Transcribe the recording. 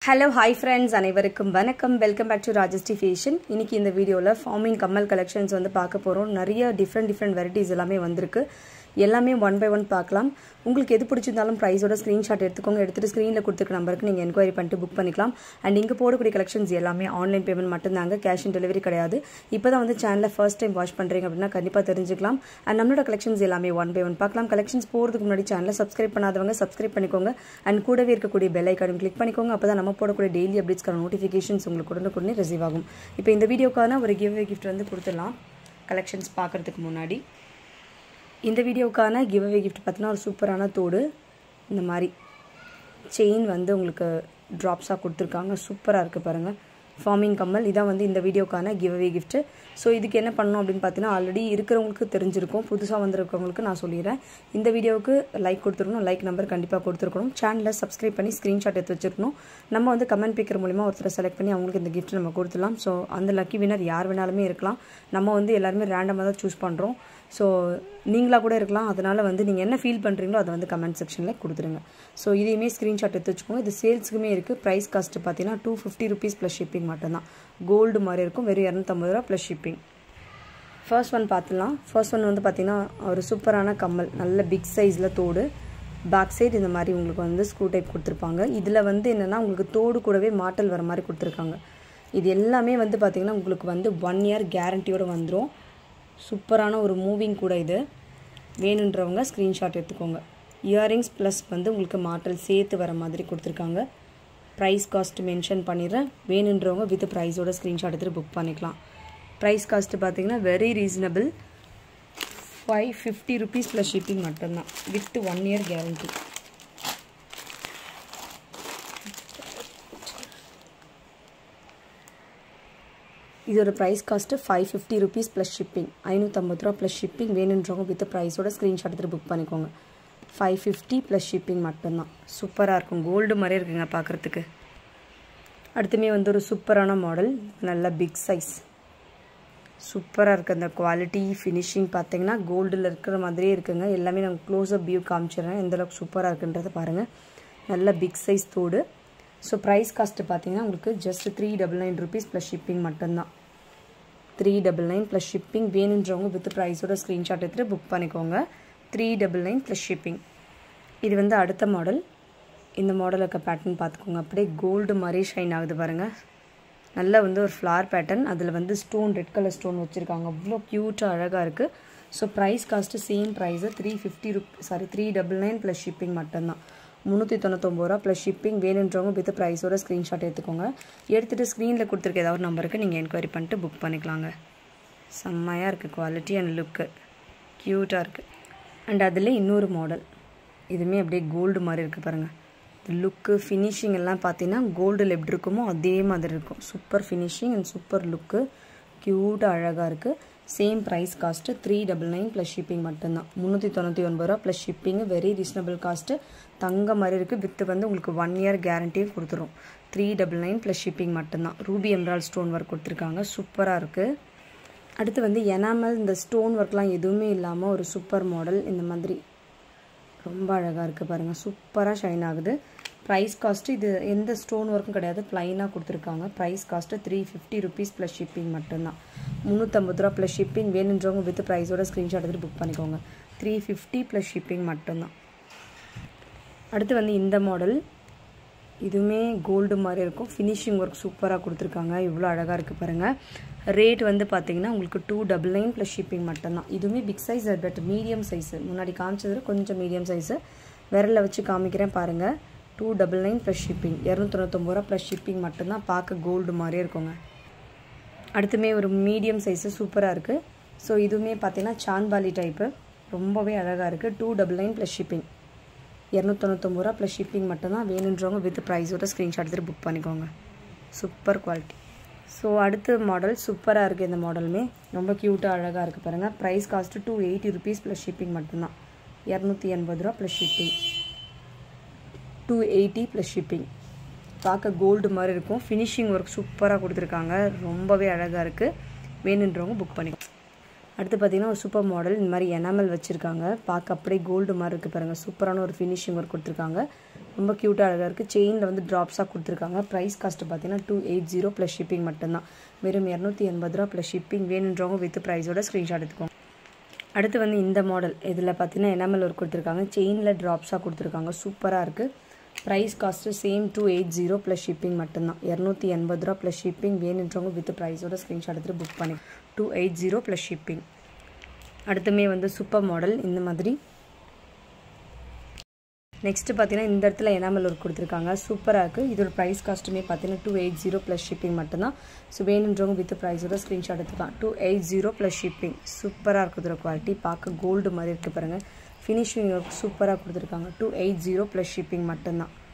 hello hi friends அனைவருக்கும் வணக்கம் welcome back to Rajasti fashion இன்னைக்கு இந்த வீடியோவில் ஃபார்மிங் கம்மல் கலெக்ஷன்ஸ் வந்து பார்க்க போகிறோம் நிறைய டிஃப்ரெண்ட் டிஃப்ரெண்ட் வெரைட்டிஸ் எல்லாமே வந்திருக்கு எல்லாமே ஒன் பை ஒன் பார்க்கலாம் உங்களுக்கு எது பிடிச்சிருந்தாலும் ப்ரைஸோட ஸ்க்ரீன்ஷாட் எடுத்துக்கோங்க எடுத்துகிட்டு ஸ்க்ரீனில் கொடுத்துருக்க நம்பருக்கு நீங்கள் என்கொயரி பண்ணிட்டு புக் பண்ணிக்கலாம் அண்ட் இங்கே போடக்கூடிய கலெக்ஷன்ஸ் எல்லாமே ஆன்லைன் பேமெண்ட் மட்டும்தாங்க கேஷ் ஆன் டெலிவரி கிடையாது இப்போ தான் வந்து சேனலில் ஃபர்ஸ்ட் டைம் வாட்ச் பண்ணுறீங்க அப்படின்னா கண்டிப்பாக தெரிஞ்சுக்கலாம் அண்ட் நம்மளோட கலெக்ஷன்ஸ் எல்லாமே ஒன் பை ஒன் பார்க்கலாம் கலெக்ஷன்ஸ் போகிறதுக்கு முன்னாடி சேனலை சப்ஸ்கிரைப் பண்ணாதவங்க சப்ஸ்கிரைப் பண்ணிக்கோங்க அண்ட் கூடவே இருக்கக்கூடிய பெல் ஐக்கானும் கிளிக் பண்ணிக்கோங்க அப்போ தான் நம்ம போடக்கூடிய டெய்லி அப்டேட்ஸ்க்கான நோட்டிஃபிகேஷன்ஸ் உங்களுக்கு உடனுக்குடனே ரிசீவ் ஆகும் இப்போ இந்த வீடியோக்கான ஒரு கிவ் கிஃப்ட் வந்து கொடுத்துடலாம் கலெக்ஷன்ஸ் பார்க்குறதுக்கு முன்னாடி இந்த வீடியோக்கான கிவ் அவே கிஃப்ட் பார்த்தீங்கன்னா ஒரு சூப்பரான தோடு இந்த மாதிரி செயின் வந்து உங்களுக்கு ட்ராப்ஸாக கொடுத்துருக்காங்க சூப்பராக இருக்குது பாருங்கள் ஃபார்மிங் கம்மல் இதான் வந்து இந்த வீடியோக்கான கிவ் அவே கிஃப்ட்டு ஸோ இதுக்கு என்ன பண்ணணும் அப்படின்னு பார்த்தீங்கன்னா ஆல்ரெடி இருக்கிறவங்களுக்கு தெரிஞ்சிருக்கும் புதுசாக வந்திருக்கவங்களுக்கு நான் சொல்லிடுறேன் இந்த வீடியோவுக்கு லைக் கொடுத்துருக்கணும் லைக் நம்பர் கண்டிப்பாக கொடுத்துருக்கணும் சேனலை சப்ஸ்கிரைப் பண்ணி ஸ்க்ரீன்ஷாட் எடுத்து வச்சிருக்கணும் நம்ம வந்து கமெண்ட் பிக்கர் மூலிமா ஒருத்தரை செலக்ட் பண்ணி அவங்களுக்கு இந்த கிஃப்ட் நம்ம கொடுத்துடலாம் ஸோ அந்த லக்கி வினர் யார் வேணாலுமே இருக்கலாம் நம்ம வந்து எல்லாருமே ரேண்டமாக தான் சூஸ் பண்ணுறோம் ஸோ நீங்களாக கூட இருக்கலாம் அதனால் வந்து நீங்கள் என்ன ஃபீல் பண்ணுறீங்களோ அதை வந்து கமெண்ட் செக்ஷனில் கொடுத்துருங்க ஸோ இதையுமே ஸ்க்ரீன்ஷாட் எடுத்து வச்சுக்கோங்க இது சேல்ஸுக்குமே இருக்குது ப்ரைஸ் காஸ்ட்டு பார்த்தீங்கன்னா two fifty rupees plus shipping மட்டும்தான் கோல்டு மாதிரி இருக்கும் வெறும் இரநூத்தம்பது ரூபா ப்ளஸ் ஷிப்பிங் ஃபர்ஸ்ட் ஒன் பார்த்துலாம் ஃபர்ஸ்ட் ஒன் வந்து பார்த்திங்கன்னா ஒரு சூப்பரான கம்மல் நல்ல பிக் சைஸில் தோடு பேக் சைடு இந்த மாதிரி உங்களுக்கு வந்து ஸ்க்ரூ டைப் கொடுத்துருப்பாங்க இதில் வந்து என்னென்னா உங்களுக்கு தோடு கூடவே மாட்டல் வர மாதிரி கொடுத்துருக்காங்க இது எல்லாமே வந்து பார்த்திங்கன்னா உங்களுக்கு வந்து ஒன் இயர் கேரண்டியோடு வந்துடும் சூப்பரான ஒரு மூவிங் கூட இது வேணுன்றவங்க ஸ்க்ரீன்ஷாட் எடுத்துக்கோங்க இயரிங்ஸ் ப்ளஸ் வந்து உங்களுக்கு மாட்டல் சேர்த்து வர மாதிரி கொடுத்துருக்காங்க ப்ரைஸ் காஸ்ட் மென்ஷன் பண்ணிடுறேன் வேணுன்றவங்க வித் ப்ரைஸோட ஸ்க்ரீன்ஷாட் எடுத்துகிட்டு புக் பண்ணிக்கலாம் ப்ரைஸ் காஸ்ட்டு பார்த்தீங்கன்னா very reasonable five fifty rupees plus shipping மட்டும்தான் வித் ஒன் இயர் கேரண்டி இதோட price cost five fifty rupees plus shipping ஐநூற்றம்பது ரூபா ப்ளஸ் ஷிப்பிங் வேணுன்றவங்க வித் ப்ரைஸோட ஸ்க்ரீன்ஷாட் எடுத்துகிட்டு புக் பண்ணிக்கோங்க ஃபைவ் ஃபிஃப்டி ப்ளஸ் ஷிப்பிங் மட்டும்தான் சூப்பராக இருக்கும் கோல்டு மாதிரியே இருக்குங்க பார்க்குறதுக்கு அடுத்துமே வந்து ஒரு சூப்பரான மாடல் நல்ல பிக் சைஸ் சூப்பராக இருக்குது அந்த குவாலிட்டி ஃபினிஷிங் பார்த்தீங்கன்னா கோல்டில் இருக்கிற மாதிரியே இருக்குங்க எல்லாமே நான் க்ளோஸ்அப் வியூ காமிச்சிடுறேன் எந்தளவுக்கு சூப்பராக இருக்குன்றதை பாருங்கள் நல்ல பிக் சைஸ் தோடு ஸோ ப்ரைஸ் காஸ்ட்டு பார்த்தீங்கன்னா உங்களுக்கு just three double nine rupees plus shipping மட்டும்தான் three double nine plus shipping வேணுன்றவங்க வித் ப்ரைஸோட ஸ்க்ரீன்ஷாட் எடுத்துகிட்டு புக் பண்ணிக்கோங்க three double nine plus shipping இது வந்து அடுத்த மாடல் இந்த மாடல் இருக்க பேட்டர்ன் பார்த்துக்கோங்க அப்படியே கோல்டு மாதிரி ஷைன் ஆகுது பாருங்கள் நல்ல வந்து ஒரு ஃப்ளார் பேட்டர்ன் அதில் வந்து ஸ்டோன் ரெட் கலர் ஸ்டோன் வச்சுருக்காங்க அவ்வளோ க்யூட்டாக அழகாக இருக்குது so price cost same price three fifty ருப் sorry three double nine plus shipping மட்டும்தான் முந்நூற்றி தொண்ணூத்தொம்பது ரூபா ப்ளஸ் ஷிப்பிங் வேணுன்றவங்க வித் ப்ரைஸோட ஸ்க்ரீன்ஷாட் எடுத்துக்கோங்க எடுத்துகிட்டு ஸ்க்ரீனில் கொடுத்துருக்க ஏதாவது ஒரு நம்பருக்கு நீங்கள் என்கொயரி பண்ணிட்டு புக் பண்ணிக்கலாங்க செம்மையாக இருக்குது குவாலிட்டி அண்ட் லுக்கு க்யூட்டாக இருக்குது அண்ட் அதில் இன்னொரு மாடல் இதுவுமே அப்படியே கோல்டு மாதிரி இருக்குது பாருங்கள் லுக்கு ஃபினிஷிங் எல்லாம் பார்த்தீங்கன்னா கோல்டில் எப்படி இருக்குமோ அதே மாதிரி இருக்கும் super finishing and super look க்யூட்டாக அழகாக இருக்குது same price cost three double nine plus shipping மட்டும்தான் முந்நூற்றி தொண்ணூற்றி ஒன்பது ரூபா plus shipping very reasonable cost தங்க மாதிரி இருக்குது வித்து வந்து உங்களுக்கு ஒன் இயர் கேரண்டியும் கொடுத்துரும் three double nine plus shipping மட்டும்தான் ரூபி எம்ரால் ஸ்டோன் ஒர்க் கொடுத்துருக்காங்க சூப்பராக இருக்குது அடுத்து வந்து எனாமல் இந்த ஸ்டோன் ஒர்க்லாம் எதுவுமே இல்லாமல் ஒரு சூப்பர் மாடல் இந்த மாதிரி ரொம்ப அழகாக இருக்குது பாருங்கள் சூப்பராக ஷைன் ஆகுது ப்ரைஸ் காஸ்ட்டு இது எந்த ஸ்டோன் ஒர்க்கும் கிடையாது ப்ளைனாக கொடுத்துருக்காங்க price cost three fifty rupees plus shipping மட்டும்தான் முந்நூற்றம்பது ரூபா ப்ளஸ் ஷிப்பிங் வேணுன்றவங்க வித் ப்ரைஸோட ஸ்க்ரீன்ஷாட் எடுத்துகிட்டு புக் பண்ணிக்கோங்க த்ரீ ஃபிஃப்டி ப்ளஸ் ஷிப்பிங் மட்டும்தான் அடுத்து வந்து இந்த மாடல் இதுவுமே கோல்டு மாதிரி இருக்கும் ஃபினிஷிங் ஒர்க் சூப்பராக கொடுத்துருக்காங்க இவ்வளோ அழகாக இருக்குது பாருங்கள் ரேட் வந்து பார்த்தீங்கன்னா உங்களுக்கு two double nine plus shipping மட்டும்தான் இதுவுமே big size but medium size முன்னாடி காமிச்சது கொஞ்சம் மீடியம் சைஸு விரலில் வச்சு காமிக்கிறேன் பாருங்கள் two double nine plus shipping இரநூத்தொண்ணூத்தொம்பது ரூபா ப்ளஸ் ஷிப்பிங் மட்டும்தான் பார்க்க கோல்டு மாதிரியே இருக்குங்க அடுத்துமே ஒரு மீடியம் சைஸு சூப்பராக இருக்குது ஸோ இதுவுமே பார்த்தீங்கன்னா சான்பாலி டைப்பு ரொம்பவே அழகாக இருக்குது two double nine plus shipping இரநூத்தொண்ணூத்தொம்பது ரூபா ப்ளஸ் ஷிப்பிங் மட்டும்தான் வேணுன்றவங்க வித் ப்ரைஸோட ஸ்க்ரீன்ஷாட் எடுத்துகிட்டு புக் பண்ணிக்கோங்க சூப்பர் குவாலிட்டி ஸோ அடுத்த மாடல் சூப்பராக இருக்குது இந்த மாடலுமே ரொம்ப க்யூட்டாக அழகாக இருக்குது பாருங்கள் price cost two eighty rupees plus shipping மட்டும்தான் இரநூத்தி எண்பது ரூபா plus shipping two eighty plus shipping பார்க்க கோல்டு மாதிரி இருக்கும் ஃபினிஷிங் ஒர்க் சூப்பராக கொடுத்துருக்காங்க ரொம்பவே அழகாக இருக்குது வேணுன்றவங்க புக் பண்ணிக்கோ அடுத்து பார்த்தீங்கன்னா ஒரு சூப்பர் மாடல் இந்த மாதிரி எனாமல் வச்சுருக்காங்க பார்க்க அப்படியே கோல்டு மாதிரி இருக்குது பாருங்கள் சூப்பரான ஒரு ஃபினிஷிங் ஒர்க் கொடுத்துருக்காங்க ரொம்ப க்யூட்டாக அழகாக இருக்குது செயினில் வந்து ட்ராப்ஸாக கொடுத்துருக்காங்க ப்ரைஸ் காஸ்ட்டு பார்த்தீங்கன்னா two eight zero plus shipping மட்டும்தான் வெறும் இரநூத்தி எண்பது ரூபா ப்ளஸ் ஷிப்பிங் வேணுன்றவங்க வித் ப்ரைஸோட ஸ்க்ரீன்ஷாட் எடுத்துக்கோங்க அடுத்து வந்து இந்த மாடல் இதில் பார்த்தீங்கன்னா எனாமல் ஒர்க் கொடுத்துருக்காங்க செயினில் ட்ராப்ஸாக கொடுத்துருக்காங்க சூப்பராக இருக்குது price cost same two eight zero plus shipping மட்டும்தான் இரநூத்தி எண்பது ரூபா ப்ளஸ் ஷிப்பிங் வேணுன்றவங்க வித் ப்ரைஸோட ஸ்க்ரீன்ஷாட் எடுத்துகிட்டு புக் பண்ணி two eight zero plus shipping அடுத்துமே வந்து சூப்பர் மாடல் இந்த மாதிரி நெக்ஸ்ட்டு பார்த்தீங்கன்னா இந்த இடத்துல எனாமல் ஒர்க் கொடுத்துருக்காங்க சூப்பராக இருக்குது இதோட ப்ரைஸ் காஸ்ட்டுமே பார்த்தீங்கன்னா two eight zero plus shipping மட்டும்தான் ஸோ வேணுன்றவங்க வித் ப்ரைஸோட ஸ்க்ரீன்ஷாட் எடுத்துக்கலாம் two eight zero plus shipping சூப்பராக இருக்குது இதோட குவாலிட்டி பார்க்க கோல்டு மாதிரி இருக்குது பாருங்கள் ஃபினிஷிங் ஒர்க் சூப்பராக கொடுத்துருக்காங்க two eight zero plus shipping மட்டும்தான்